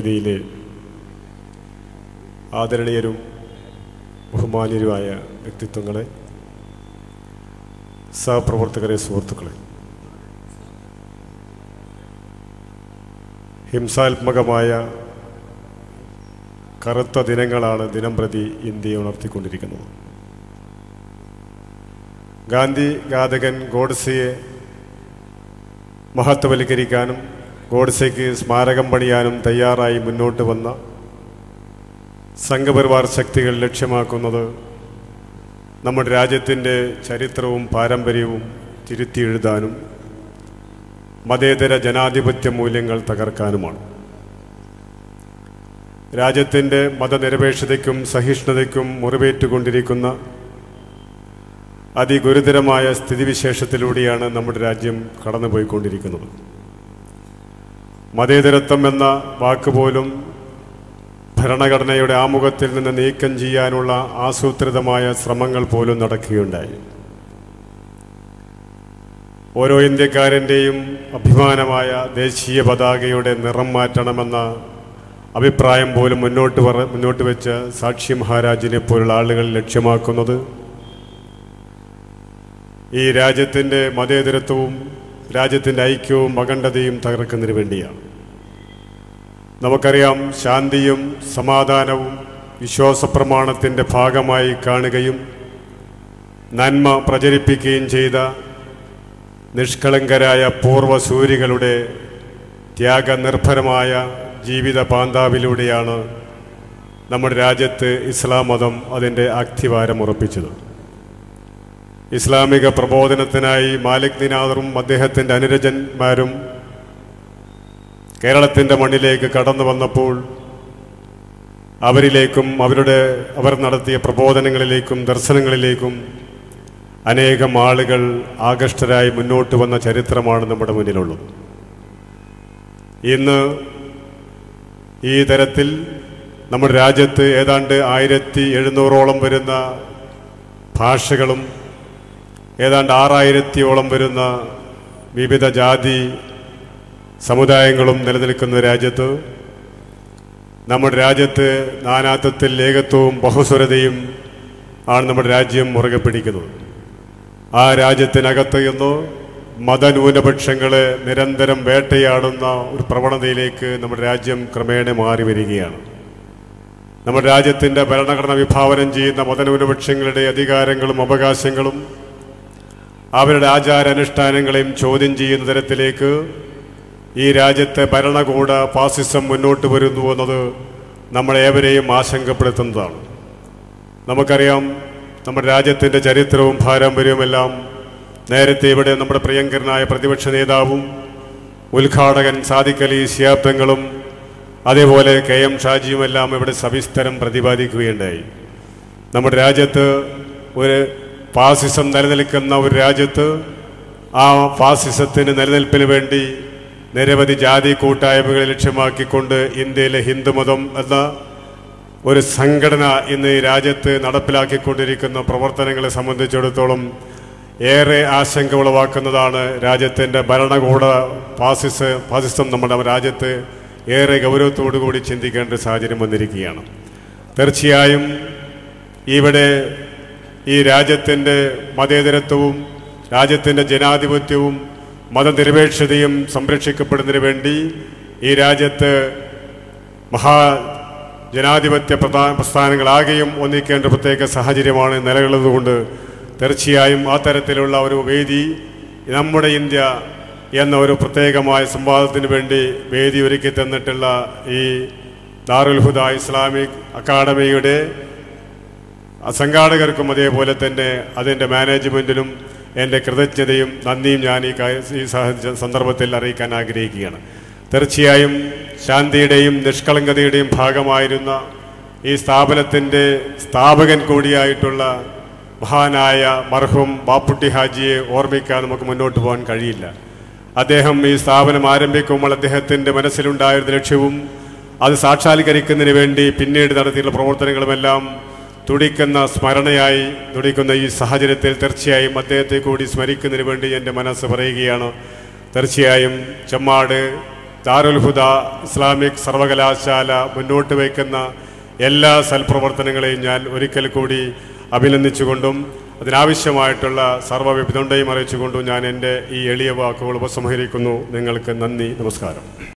രീതിയിലെ ആദരണീയരും ബഹുമാന്യരുമായ വ്യക്തിത്വങ്ങളെ സഹപ്രവർത്തകരെ സുഹൃത്തുക്കളെ ഹിംസാത്മകമായ കറുത്ത ദിനങ്ങളാണ് ദിനം പ്രതി ഇന്ത്യയെ ഉണർത്തിക്കൊണ്ടിരിക്കുന്നത് ഗാന്ധി ഘാതകൻ ഗോഡ്സെയെ മഹത്വവൽക്കരിക്കാനും ഗോഡ്സെക്ക് സ്മാരകം പണിയാനും തയ്യാറായി മുന്നോട്ട് വന്ന സംഘപരിവാർ ശക്തികൾ ലക്ഷ്യമാക്കുന്നത് നമ്മുടെ രാജ്യത്തിൻ്റെ ചരിത്രവും പാരമ്പര്യവും തിരുത്തി എഴുതാനും മതേതര ജനാധിപത്യ മൂല്യങ്ങൾ തകർക്കാനുമാണ് രാജ്യത്തിൻ്റെ മതനിരപേക്ഷതയ്ക്കും സഹിഷ്ണുതയ്ക്കും മുറിവേറ്റുകൊണ്ടിരിക്കുന്ന അതിഗുരുതരമായ സ്ഥിതിവിശേഷത്തിലൂടെയാണ് നമ്മുടെ രാജ്യം കടന്നുപോയിക്കൊണ്ടിരിക്കുന്നത് മതേതരത്വം എന്ന വാക്ക് പോലും ഭരണഘടനയുടെ ആമുഖത്തിൽ നിന്ന് നീക്കം ചെയ്യാനുള്ള ആസൂത്രിതമായ ശ്രമങ്ങൾ പോലും നടക്കുകയുണ്ടായി ഓരോ ഇന്ത്യക്കാരൻ്റെയും അഭിമാനമായ ദേശീയ പതാകയുടെ നിറം മാറ്റണമെന്ന അഭിപ്രായം പോലും മുന്നോട്ട് പറ മുന്നോട്ട് വെച്ച സാക്ഷി മഹാരാജിനെ പോലുള്ള ആളുകൾ ലക്ഷ്യമാക്കുന്നത് ഈ രാജ്യത്തിൻ്റെ മതേതരത്വവും രാജ്യത്തിൻ്റെ ഐക്യവും അഖണ്ഡതയും തകർക്കുന്നതിന് വേണ്ടിയാണ് നമുക്കറിയാം ശാന്തിയും സമാധാനവും വിശ്വാസപ്രമാണത്തിൻ്റെ ഭാഗമായി കാണുകയും നന്മ പ്രചരിപ്പിക്കുകയും ചെയ്ത നിഷ്കളങ്കരായ പൂർവ്വസൂരികളുടെ ത്യാഗനിർഭരമായ ജീവിത പാന്താവിലൂടെയാണ് നമ്മുടെ രാജ്യത്ത് ഇസ്ലാം മതം അതിൻ്റെ അക്തിവാരം ഉറപ്പിച്ചത് ഇസ്ലാമിക പ്രബോധനത്തിനായി മാലിക് ദിനാദറും അദ്ദേഹത്തിൻ്റെ അനുരജന്മാരും കേരളത്തിൻ്റെ മണ്ണിലേക്ക് കടന്നു വന്നപ്പോൾ അവരിലേക്കും അവരുടെ അവർ നടത്തിയ പ്രബോധനങ്ങളിലേക്കും ദർശനങ്ങളിലേക്കും അനേകം ആളുകൾ ആകൃഷ്ടരായി മുന്നോട്ട് വന്ന ചരിത്രമാണ് നമ്മുടെ മുന്നിലുള്ളത് ഇന്ന് ഈ തരത്തിൽ നമ്മുടെ രാജ്യത്ത് ഏതാണ്ട് ആയിരത്തി എഴുന്നൂറോളം വരുന്ന ഭാഷകളും ഏതാണ്ട് ആറായിരത്തിയോളം വരുന്ന വിവിധ ജാതി സമുദായങ്ങളും നിലനിൽക്കുന്ന രാജ്യത്ത് നമ്മുടെ രാജ്യത്ത് നാനാത്വത്തിൽ ഏകത്വവും ബഹുസ്വരതയും ആണ് നമ്മുടെ രാജ്യം മുറുകെ പിടിക്കുന്നത് ആ രാജ്യത്തിനകത്ത് ഇന്ന് മതന്യൂനപക്ഷങ്ങളെ നിരന്തരം വേട്ടയാടുന്ന ഒരു പ്രവണതയിലേക്ക് നമ്മുടെ രാജ്യം ക്രമേണ മാറി വരികയാണ് നമ്മുടെ രാജ്യത്തിൻ്റെ ഭരണഘടന വിഭാവനം ചെയ്യുന്ന മതന്യൂനപക്ഷങ്ങളുടെ അധികാരങ്ങളും അവകാശങ്ങളും അവരുടെ ആചാരാനുഷ്ഠാനങ്ങളെയും ചോദ്യം ചെയ്യുന്ന തരത്തിലേക്ക് ഈ രാജ്യത്തെ ഭരണകൂട ഫാസിസം മുന്നോട്ട് വരുന്നു എന്നത് നമ്മളേവരെയും ആശങ്കപ്പെടുത്തുന്നതാണ് നമുക്കറിയാം നമ്മുടെ രാജ്യത്തിൻ്റെ ചരിത്രവും പാരമ്പര്യവുമെല്ലാം നേരത്തെ ഇവിടെ നമ്മുടെ പ്രിയങ്കരനായ പ്രതിപക്ഷ നേതാവും ഉദ്ഘാടകൻ സാദിഖ് അലി ശിയാബ്ദങ്ങളും അതേപോലെ കെ എം ഷാജിയുമെല്ലാം ഇവിടെ സവിസ്തരം പ്രതിപാദിക്കുകയുണ്ടായി നമ്മുടെ രാജ്യത്ത് ഒരു ഫാസിസം നിലനിൽക്കുന്ന ഒരു രാജ്യത്ത് ആ ഫാസിസത്തിന് നിലനിൽപ്പിന് വേണ്ടി നിരവധി ജാതി കൂട്ടായ്മകളെ ലക്ഷ്യമാക്കിക്കൊണ്ട് ഇന്ത്യയിലെ ഹിന്ദുമതം എന്ന ഒരു സംഘടന ഇന്ന് ഈ രാജ്യത്ത് നടപ്പിലാക്കിക്കൊണ്ടിരിക്കുന്ന പ്രവർത്തനങ്ങളെ സംബന്ധിച്ചിടത്തോളം ഏറെ ആശങ്ക ഉളവാക്കുന്നതാണ് രാജ്യത്തിൻ്റെ ഭരണകൂട ഫാസിസ ഫാസിസം നമ്മുടെ രാജ്യത്ത് ഏറെ ഗൗരവത്തോടു കൂടി ചിന്തിക്കേണ്ട ഒരു സാഹചര്യം വന്നിരിക്കുകയാണ് തീർച്ചയായും ഇവിടെ ഈ രാജ്യത്തിൻ്റെ മതേതരത്വവും രാജ്യത്തിൻ്റെ ജനാധിപത്യവും മതനിരപേക്ഷതയും സംരക്ഷിക്കപ്പെടുന്നതിന് വേണ്ടി ഈ രാജ്യത്ത് മഹാ ജനാധിപത്യ പ്രധാന പ്രസ്ഥാനങ്ങളാകെയും ഒന്നിക്കേണ്ട പ്രത്യേക സാഹചര്യമാണ് നിലകൊള്ളുന്നതുകൊണ്ട് തീർച്ചയായും ആ തരത്തിലുള്ള ഒരു വേദി നമ്മുടെ ഇന്ത്യ എന്ന ഒരു പ്രത്യേകമായ സംവാദത്തിന് വേണ്ടി വേദി ഒരുക്കി തന്നിട്ടുള്ള ഈ ദാറുൽ ഹുദ ഇസ്ലാമിക് അക്കാഡമിയുടെ സംഘാടകർക്കും അതേപോലെ തന്നെ അതിൻ്റെ മാനേജ്മെൻറ്റിനും എൻ്റെ കൃതജ്ഞതയും നന്ദിയും ഞാൻ ഈ കാ- ഈ സാഹചര്യ സന്ദർഭത്തിൽ അറിയിക്കാൻ ആഗ്രഹിക്കുകയാണ് തീർച്ചയായും ശാന്തിയുടെയും നിഷ്കളങ്കതയുടെയും ഭാഗമായിരുന്ന ഈ സ്ഥാപനത്തിൻ്റെ സ്ഥാപകൻ കൂടിയായിട്ടുള്ള മഹാനായ മർഹൂം ബാപ്പുട്ടി ഹാജിയെ ഓർമ്മിക്കാൻ നമുക്ക് മുന്നോട്ട് പോകാൻ കഴിയില്ല അദ്ദേഹം ഈ സ്ഥാപനം ആരംഭിക്കുമ്പോൾ അദ്ദേഹത്തിൻ്റെ മനസ്സിലുണ്ടായിരുന്ന ലക്ഷ്യവും അത് സാക്ഷാത്കരിക്കുന്നതിന് വേണ്ടി പിന്നീട് നടത്തിയുള്ള പ്രവർത്തനങ്ങളുമെല്ലാം തുടിക്കുന്ന സ്മരണയായി തുടിക്കുന്ന ഈ സാഹചര്യത്തിൽ തീർച്ചയായും അദ്ദേഹത്തെ കൂടി സ്മരിക്കുന്നതിന് വേണ്ടി എൻ്റെ മനസ്സ് പറയുകയാണ് തീർച്ചയായും ചെമ്മാട് ദാറുൽ ഹുദ ഇസ്ലാമിക് സർവകലാശാല മുന്നോട്ട് വയ്ക്കുന്ന എല്ലാ സൽപ്രവർത്തനങ്ങളെയും ഞാൻ ഒരിക്കൽ കൂടി അഭിനന്ദിച്ചുകൊണ്ടും അതിനാവശ്യമായിട്ടുള്ള സർവ്വ പിന്തുണയും അറിയിച്ചുകൊണ്ടും ഞാൻ എൻ്റെ ഈ എളിയ വാക്കുകൾ ഉപസംഹരിക്കുന്നു നിങ്ങൾക്ക് നന്ദി നമസ്കാരം